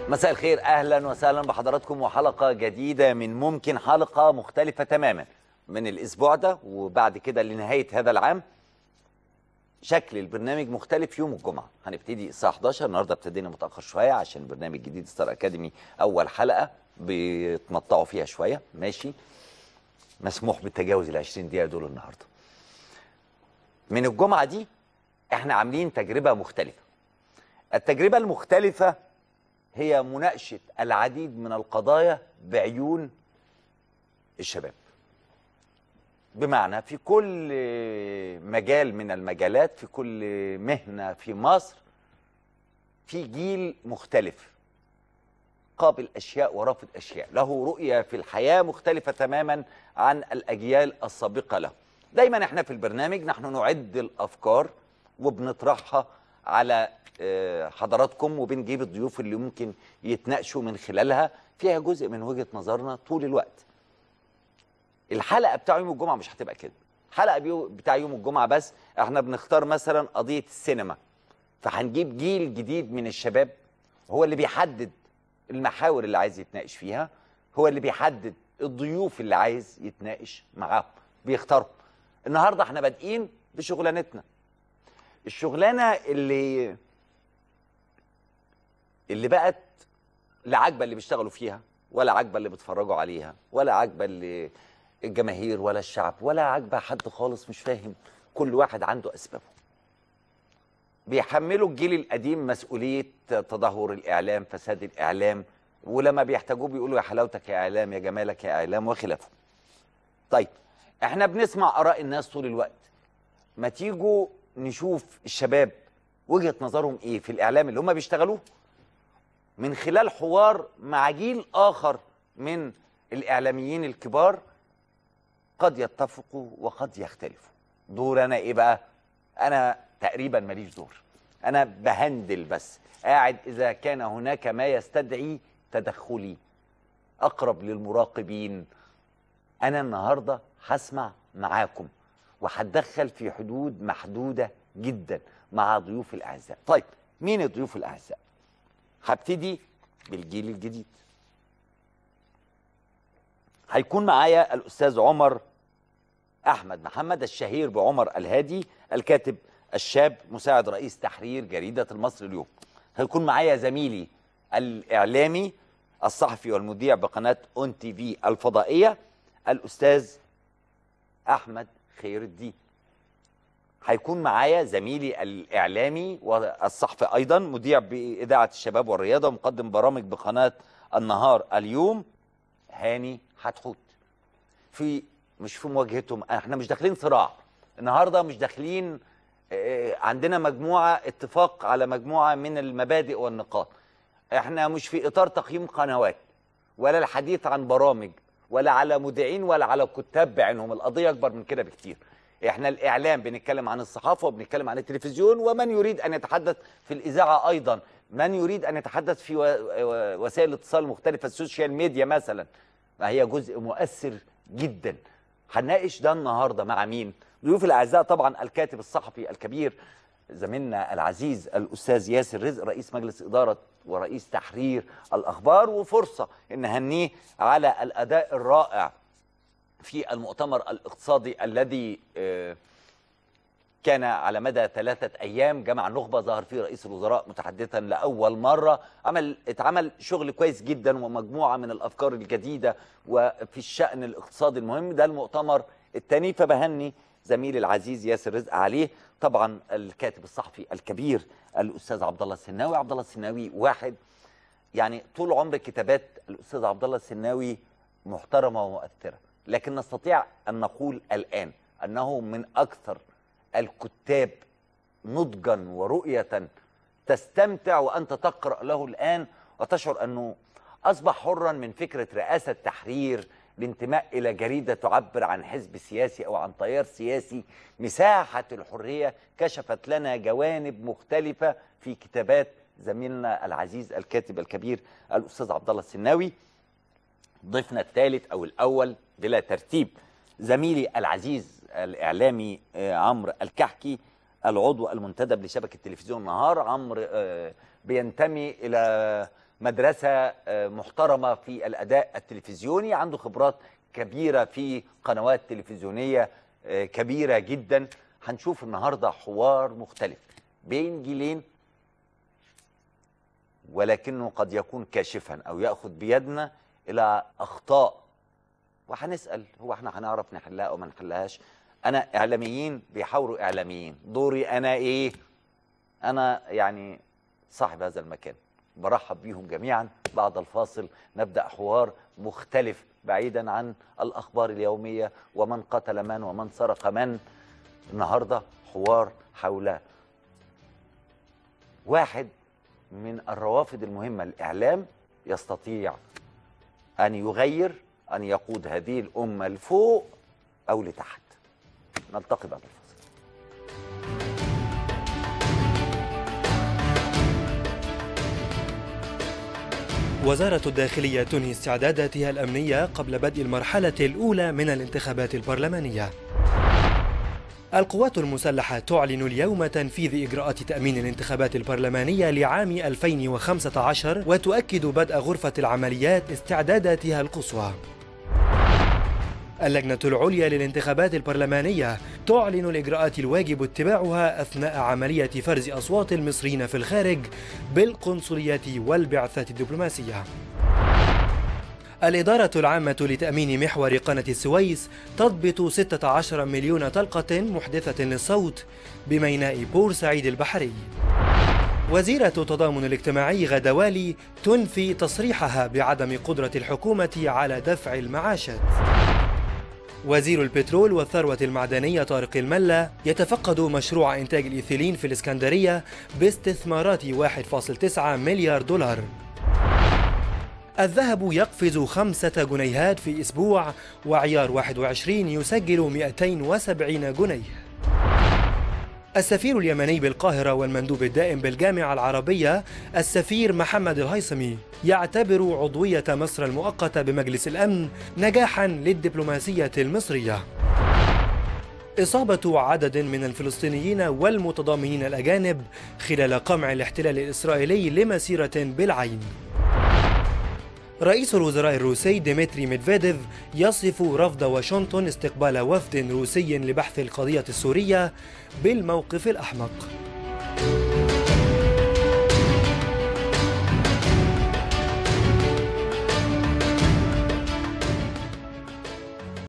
مساء الخير اهلا وسهلا بحضراتكم وحلقه جديده من ممكن حلقه مختلفه تماما من الاسبوع ده وبعد كده لنهايه هذا العام شكل البرنامج مختلف يوم الجمعه هنبتدي الساعه 11 النهارده ابتدينا متاخر شويه عشان برنامج جديد ستار اكاديمي اول حلقه بيتمطعوا فيها شويه ماشي مسموح بالتجاوز ال 20 دقيقه دول النهارده من الجمعه دي احنا عاملين تجربه مختلفه التجربه المختلفه هي مناقشه العديد من القضايا بعيون الشباب بمعنى في كل مجال من المجالات في كل مهنه في مصر في جيل مختلف قابل اشياء ورافض اشياء له رؤيه في الحياه مختلفه تماما عن الاجيال السابقه له دايما احنا في البرنامج نحن نعد الافكار وبنطرحها على آه، حضراتكم وبنجيب الضيوف اللي ممكن يتناقشوا من خلالها فيها جزء من وجهه نظرنا طول الوقت الحلقه بتاع يوم الجمعه مش هتبقى كده الحلقه بيو- بتاع يوم الجمعه بس احنا بنختار مثلا قضيه السينما فهنجيب جيل جديد من الشباب هو اللي بيحدد المحاور اللي عايز يتناقش فيها هو اللي بيحدد الضيوف اللي عايز يتناقش معاهم بيختارهم النهارده احنا بادئين بشغلانتنا الشغلانه اللي اللي بقت لا عاجبه اللي بيشتغلوا فيها ولا عاجبه اللي بيتفرجوا عليها ولا عاجبه اللي الجماهير ولا الشعب ولا عاجبه حد خالص مش فاهم كل واحد عنده اسبابه بيحملوا الجيل القديم مسؤوليه تدهور الاعلام فساد الاعلام ولما بيحتاجوه بيقولوا يا حلاوتك يا اعلام يا جمالك يا اعلام وخلافه طيب احنا بنسمع اراء الناس طول الوقت ما تيجوا نشوف الشباب وجهه نظرهم ايه في الاعلام اللي هم بيشتغلوه من خلال حوار مع جيل اخر من الاعلاميين الكبار قد يتفقوا وقد يختلفوا دور انا ايه بقى انا تقريبا ماليش دور انا بهندل بس قاعد اذا كان هناك ما يستدعي تدخلي اقرب للمراقبين انا النهارده هسمع معاكم وهتدخل في حدود محدوده جدا مع ضيوف الاعزاء طيب مين الضيوف الاعزاء هبتدي بالجيل الجديد هيكون معايا الاستاذ عمر احمد محمد الشهير بعمر الهادي الكاتب الشاب مساعد رئيس تحرير جريده المصري اليوم هيكون معايا زميلي الاعلامي الصحفي والمذيع بقناه اون تي في الفضائيه الاستاذ احمد خير الدين هيكون معايا زميلي الاعلامي والصحفي ايضا مذيع باذاعه الشباب والرياضه ومقدم برامج بقناه النهار اليوم هاني حتحوت في مش في مواجهتهم احنا مش داخلين صراع النهارده مش داخلين آه، عندنا مجموعه اتفاق على مجموعه من المبادئ والنقاط احنا مش في اطار تقييم قنوات ولا الحديث عن برامج ولا على مذيعين ولا على كتاب بعينهم القضيه اكبر من كده بكتير احنا الاعلام بنتكلم عن الصحافه وبنتكلم عن التلفزيون ومن يريد ان يتحدث في الاذاعه ايضا من يريد ان يتحدث في و- و- وسائل الاتصال المختلفه السوشيال ميديا مثلا ما هي جزء مؤثر جدا هنناقش ده النهارده مع مين ضيوف الاعزاء طبعا الكاتب الصحفي الكبير زميلنا العزيز الاستاذ ياسر رزق رئيس مجلس اداره ورئيس تحرير الاخبار وفرصه ان نهنيه على الاداء الرائع في المؤتمر الاقتصادي الذي آه، كان على مدى ثلاثة أيام جمع النخبة ظهر فيه رئيس الوزراء متحدثا لأول مرة عمل اتعمل شغل كويس جدا ومجموعة من الأفكار الجديدة وفي الشأن الاقتصادي المهم ده المؤتمر الثاني فبهني زميلي العزيز ياسر رزق عليه طبعا الكاتب الصحفي الكبير الأستاذ عبد الله السناوي عبد الله السناوي واحد يعني طول عمر كتابات الأستاذ عبد الله السناوي محترمة ومؤثرة لكن نستطيع أن نقول الآن أنه من أكثر الكتاب نضجا ورؤية تستمتع وأنت تقرأ له الآن وتشعر أنه أصبح حرا من فكرة رئاسة تحرير الانتماء إلى جريدة تعبر عن حزب سياسي أو عن تيار سياسي مساحة الحرية كشفت لنا جوانب مختلفة في كتابات زميلنا العزيز الكاتب الكبير الأستاذ عبد الله السناوي ضيفنا الثالث او الاول بلا ترتيب زميلي العزيز الاعلامي آه، عمرو الكحكي العضو المنتدب لشبكه تلفزيون النهار عمرو آه، بينتمي الى مدرسه آه، محترمه في الاداء التلفزيوني عنده خبرات كبيره في قنوات تلفزيونيه آه، كبيره جدا هنشوف النهارده حوار مختلف بين جيلين ولكنه قد يكون كاشفا او ياخذ بيدنا الى اخطاء وهنسال هو احنا هنعرف نحلها او ما نحلهاش انا اعلاميين بيحاوروا اعلاميين دوري انا ايه انا يعني صاحب هذا المكان برحب بيهم جميعا بعد الفاصل نبدا حوار مختلف بعيدا عن الاخبار اليوميه ومن قتل من ومن سرق من النهارده حوار حول واحد من الروافد المهمه الاعلام يستطيع ان يغير ان يقود هذه الامه لفوق او لتحت نلتقي بعد الفاصل وزارة الداخلية تنهي استعداداتها الأمنية قبل بدء المرحلة الأولى من الانتخابات البرلمانية. القوات المسلحة تعلن اليوم تنفيذ إجراءات تأمين الانتخابات البرلمانية لعام 2015 وتؤكد بدء غرفة العمليات استعداداتها القصوى. اللجنة العليا للانتخابات البرلمانية تعلن الإجراءات الواجب اتباعها أثناء عملية فرز أصوات المصريين في الخارج بالقنصليات والبعثات الدبلوماسية. الإدارة العامة لتأمين محور قناة السويس تضبط 16 مليون طلقة محدثة للصوت بميناء بورسعيد البحري. وزيرة التضامن الاجتماعي غدوالي تنفي تصريحها بعدم قدرة الحكومة على دفع المعاشات. وزير البترول والثروة المعدنية طارق الملا يتفقد مشروع إنتاج الإيثيلين في الإسكندرية باستثمارات 1.9 مليار دولار الذهب يقفز خمسة جنيهات في أسبوع وعيار 21 يسجل 270 جنيه السفير اليمني بالقاهرة والمندوب الدائم بالجامعة العربية السفير محمد الهيثمي يعتبر عضوية مصر المؤقتة بمجلس الأمن نجاحا للدبلوماسية المصرية إصابة عدد من الفلسطينيين والمتضامنين الأجانب خلال قمع الاحتلال الإسرائيلي لمسيرة بالعين رئيس الوزراء الروسي ديمتري ميدفيديف يصف رفض واشنطن استقبال وفد روسي لبحث القضية السورية بالموقف الأحمق